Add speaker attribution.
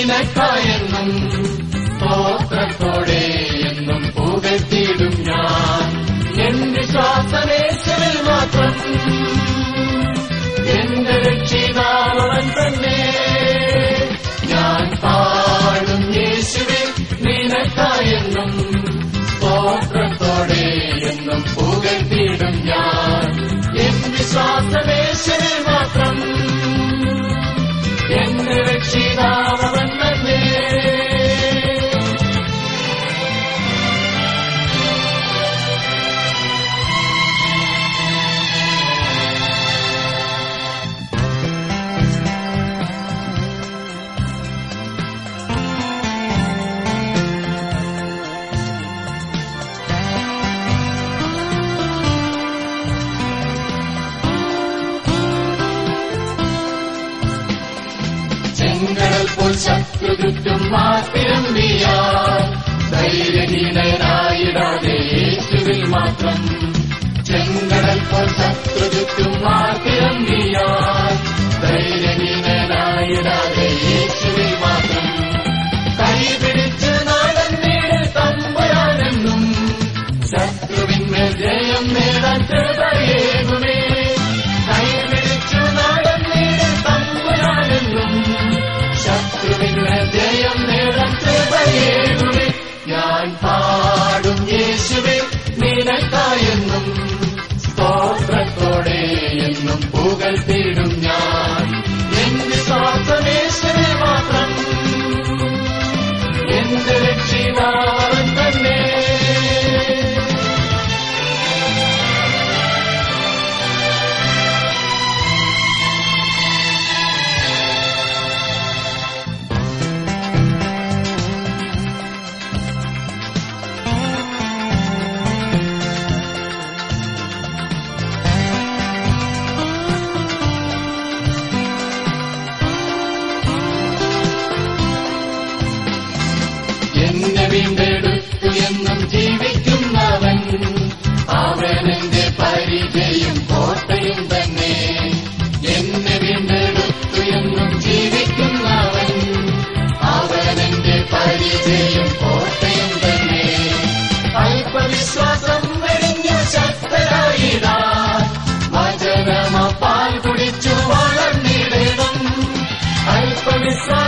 Speaker 1: നിനക്കായെന്നും സ്തോത്രത്തോടെ എന്നും പുകഴ്ത്തിയിടും ഞാൻ എന്റെ ശ്വാസമേശ്വരിൽ മാത്രം എന്റെ രക്ഷിതാവൻ തന്നെ ഞാൻ പാടും യേശുവെ നിനക്കായെന്നും സ്തോത്രത്തോടെ എന്നും പുകഴ്ത്തിയിടും ഞാൻ എന്റെ ശ്വാസമേശ്വരിൽ മാത്രം എന്റെ രക്ഷിതാവൻ തന്നെ ചെങ്കടൽ പോൽ ശത്രുചുറ്റും മാത്തിരമ്പിയാ ധൈര്യഹീനനായിടാതെ യേശുവിൽ മാത്രം ചെങ്കടൽ പോൽ ശത്രുചുറ്റും മാത്തിരമ്പിയാ ധൈര്യഹീനനായിടാതെ യേശുവിൽ മാത്രം കൈപിടിച്ച് നടന്നീട് തമ്പുരാനെന്നും ശത്രുവിന്മേൽ ജയം നേടാൻ കൃപയേകുമേ കൈപിടിച്ചു നടന്നീട് തമ്പുരാനെന്നും ശത്രുവിന്മേൽ ജയം നേടാൻ കൃപയേകുമേ ഞാൻ പാടും യേശുവെ നിനക്കായെന്നും സ്തോത്രത്തോടെ എന്നും പുകഴ്ത്തിയിടും ഞാൻ എന്റെ സ്വാർത്ഥമേശ്വരെ മാത്രം എന്റെ രക്ഷിതാവൻ തന്നെ എന്നെ വീണ്ടെടുത്തു എന്നും ജീവിക്കുന്നവൻ അവൻ എന്റെ പരിചയം കോട്ടയും തന്നെ എന്നെ വീണ്ടെടുത്തു എന്നും ജീവിക്കുന്നവൻ അവൻ എന്റെ പരിചയം കോട്ടയും തന്നെ അല്പവിശ്വാസം വെടിഞ്ഞു ശക്തരായിടാൻ വചനമ പാൽ കുടിച്ചു വളർന്നിടണം അല്പവിശ്വാസം